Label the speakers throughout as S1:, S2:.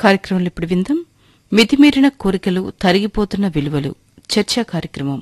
S1: కార్యక్రమంలో ఇప్పుడు విందాం మితిమీరిన కోరికలు తరిగిపోతున్న విలువలు చర్చా కార్యక్రమం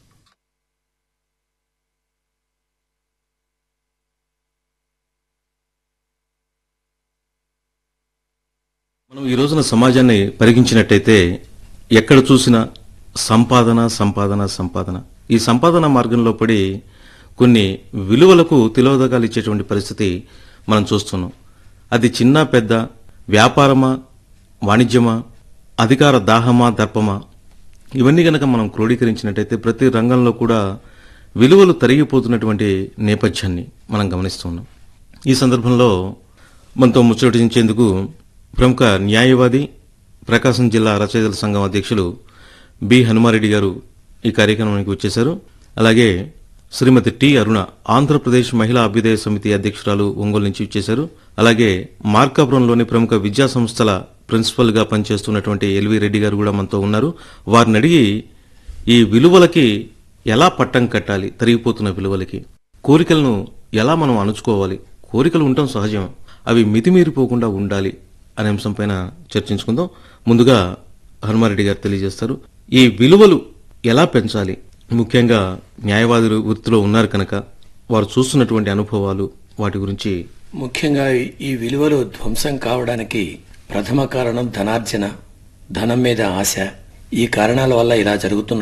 S2: మనం ఈ రోజున సమాజాన్ని పరిగించినట్టయితే ఎక్కడ చూసినా సంపాదన సంపాదన సంపాదన ఈ సంపాదన మార్గంలో పడి కొన్ని విలువలకు తిలోదకాలు ఇచ్చేటువంటి పరిస్థితి మనం చూస్తున్నాం అది చిన్న పెద్ద వ్యాపారమా వాణిజ్యమా అధికార దాహమా దర్పమా ఇవన్నీ గనక మనం క్రోడీకరించినట్టయితే ప్రతి రంగంలో కూడా విలువలు తరిగిపోతున్నటువంటి నేపథ్యాన్ని మనం గమనిస్తున్నాం ఈ సందర్భంలో మనతో ముచ్చటించేందుకు ప్రముఖ న్యాయవాది ప్రకాశం జిల్లా రచయితల సంఘం అధ్యక్షులు బి హనుమారెడ్డి గారు ఈ కార్యక్రమానికి వచ్చేశారు అలాగే శ్రీమతి టి అరుణ ఆంధ్రప్రదేశ్ మహిళా అభ్యుదయ సమితి అధ్యక్షురాలు ఒంగోలు నుంచి ఇచ్చేశారు అలాగే మార్కాపురంలోని ప్రముఖ విద్యా సంస్థల ప్రిన్సిపల్ గా పనిచేస్తున్నటువంటి ఎల్వి రెడ్డి గారు కూడా మనతో ఉన్నారు వారిని అడిగి ఈ విలువలకి ఎలా పట్టం కట్టాలి తరిగిపోతున్న విలువలకి కోరికలను ఎలా మనం అణుచుకోవాలి కోరికలు ఉండటం సహజం అవి మితిమీరిపోకుండా ఉండాలి అనే అంశంపైన చర్చించుకుందాం ముందుగా హనుమారెడ్డి గారు తెలియజేస్తారు ఈ విలువలు ఎలా పెంచాలి ముఖ్యంగా న్యాయవాదులు వృత్తిలో ఉన్నారు కనుక వారు చూస్తున్నటువంటి అనుభవాలు వాటి గురించి
S3: ముఖ్యంగా ఈ విలువలు ధ్వంసం కావడానికి ప్రథమ కారణం ధనార్జన ధనం మీద ఆశ ఈ కారణాల వల్ల ఇలా జరుగుతున్న